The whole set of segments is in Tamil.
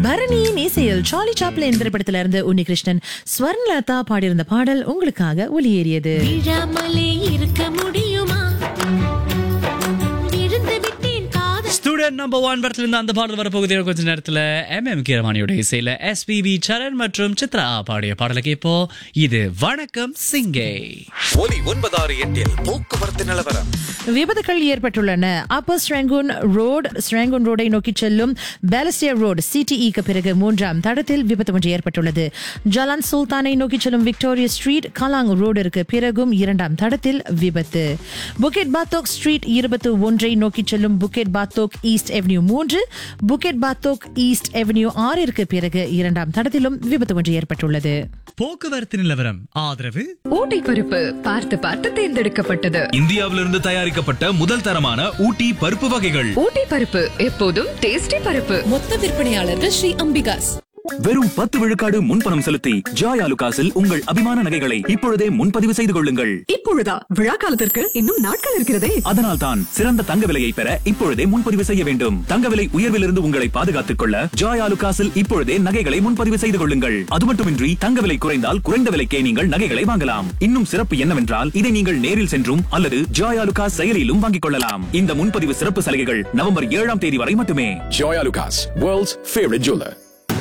பரணியின் இசையில் சார்லி சாப்ளின் திரைப்படத்தில இருந்து உன்னிகிருஷ்ணன் ஸ்வர்ணலதா பாடியிருந்த பாடல் உங்களுக்காக ஒலியேறியது விழாமலே இருக்க முடியுமா இருந்து விட்டேன் காதல் ஸ்டூடெண்ட் நம்பர் ஒன் படத்துல இருந்து அந்த பாடல் வரப்போகுது இன்னும் கொஞ்ச நேரத்துல எம் எம் கீரவாணியோட இசையில எஸ்பிபி சரண் மற்றும் சித்ரா பாடிய பாடலை கேப்போ இது வணக்கம் சிங்கை ஒலி ஒன்பதாறு எட்டில் போக்குவரத்து நிலவரம் விபத்துகள் ஏற்பட்டுள்ளன அப்பர் ஸ்ரங்கூன் ரோடு ஸ்ரங்கூன் ரோடை நோக்கி செல்லும் பேலஸ்டியர் ரோடு சிடிஇக்கு பிறகு மூன்றாம் தடத்தில் விபத்து ஒன்று ஏற்பட்டுள்ளது ஜலான் சுல்தானை நோக்கி செல்லும் விக்டோரியா ஸ்ட்ரீட் கலாங் ரோடிற்கு பிறகும் இரண்டாம் தடத்தில் விபத்து புக்கெட் பாத்தோக் ஸ்ட்ரீட் இருபத்து ஒன்றை நோக்கி செல்லும் புக்கெட் பாத்தோக் ஈஸ்ட் எவென்யூ மூன்று புக்கெட் பாத்தோக் ஈஸ்ட் எவென்யூ ஆறிற்கு பிறகு இரண்டாம் தடத்திலும் விபத்து ஒன்று ஏற்பட்டுள்ளது போக்குவரத்து நிலவரம் ஆதரவு ஊட்டி பருப்பு பார்த்து பார்த்து தேர்ந்தெடுக்கப்பட்டது இந்தியாவிலிருந்து தயாரிக்கப்பட்ட முதல் தரமான ஊட்டி பருப்பு வகைகள் ஊட்டி பருப்பு எப்போதும் டேஸ்டி பருப்பு மொத்த விற்பனையாளர்கள் ஸ்ரீ அம்பிகாஸ் வெறும் பத்து விழுக்காடு முன்பணம் செலுத்தி ஜாய் ஆலுகாஸில் உங்கள் அபிமான நகைகளை இப்பொழுதே முன்பதிவு செய்து கொள்ளுங்கள் இப்பொழுதா விழா காலத்திற்கு இன்னும் நாட்கள் இருக்கிறதே அதனால் தான் சிறந்த தங்க விலையை பெற இப்பொழுதே முன்பதிவு செய்ய வேண்டும் தங்க விலை உயர்விலிருந்து உங்களை பாதுகாத்துக் கொள்ள ஜாய் ஆலுகாஸில் இப்பொழுதே நகைகளை முன்பதிவு செய்து கொள்ளுங்கள் அது மட்டுமின்றி தங்க விலை குறைந்தால் குறைந்த விலைக்கே நீங்கள் நகைகளை வாங்கலாம் இன்னும் சிறப்பு என்னவென்றால் இதை நீங்கள் நேரில் சென்றும் அல்லது ஜாய் ஆலுகாஸ் செயலியிலும் வாங்கிக் கொள்ளலாம் இந்த முன்பதிவு சிறப்பு சலுகைகள் நவம்பர் ஏழாம் தேதி வரை மட்டுமே Joya Lucas, world's favorite jeweler.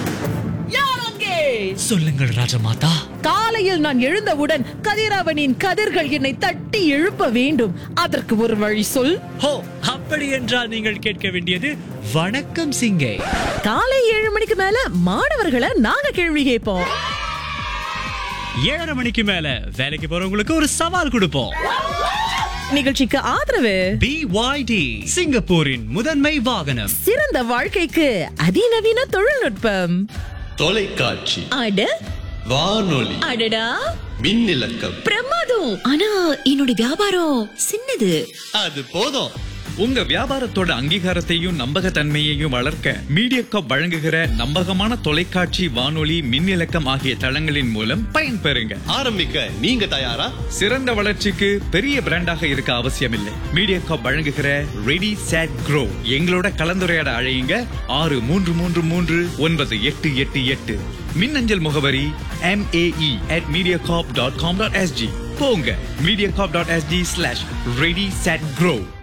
சொல்லுங்கள் ராஜமாதா காலையில் நான் எழுந்தவுடன் கதிரவனின் கதிர்கள் என்னை தட்டி எழுப்ப வேண்டும் அதற்கு ஒரு வழி சொல் ஹோ அப்படி என்றால் நீங்கள் கேட்க வேண்டியது வணக்கம் சிங்கை காலை ஏழு மணிக்கு மேல மாணவர்களை நாங்க கேள்வி கேட்போம் ஏழரை மணிக்கு மேல வேலைக்கு போறவங்களுக்கு ஒரு சவால் கொடுப்போம் நிகழ்ச்சிக்கு ஆதரவு பிஒய்டி சிங்கப்பூரின் முதன்மை வாகனம் சிறந்த வாழ்க்கைக்கு அதிநவீன தொழில்நுட்பம் தொலைக்காட்சி அட வானொலி அடடா மின்னிலக்கம் பிரமாதம் ஆனா என்னோட வியாபாரம் சின்னது அது போதும் உங்க வியாபாரத்தோட அங்கீகாரத்தையும் நம்பகத்தன்மையையும் வளர்க்க மீடியாகாப் வழங்குகிற நம்பகமான தொலைக்காட்சி வானொலி மின்னிலக்கம் ஆகிய தளங்களின் மூலம் பயன்பெறுங்க ஆரம்பிக்க நீங்க தயாரா சிறந்த வளர்ச்சிக்கு பெரிய பிராண்டாக இருக்க அவசியமில்லை மீடியாகாப் வழங்குகிற ரெடி சேட் க்ரோ எங்களோட கலந்துரையாட அழையுங்க ஆறு மூன்று மூன்று மூன்று ஒன்பது எட்டு எட்டு எட்டு மின்னஞ்சல் முகவரி MAE at mediacorp.com.sg போங்க mediacorp.sg slash ready set grow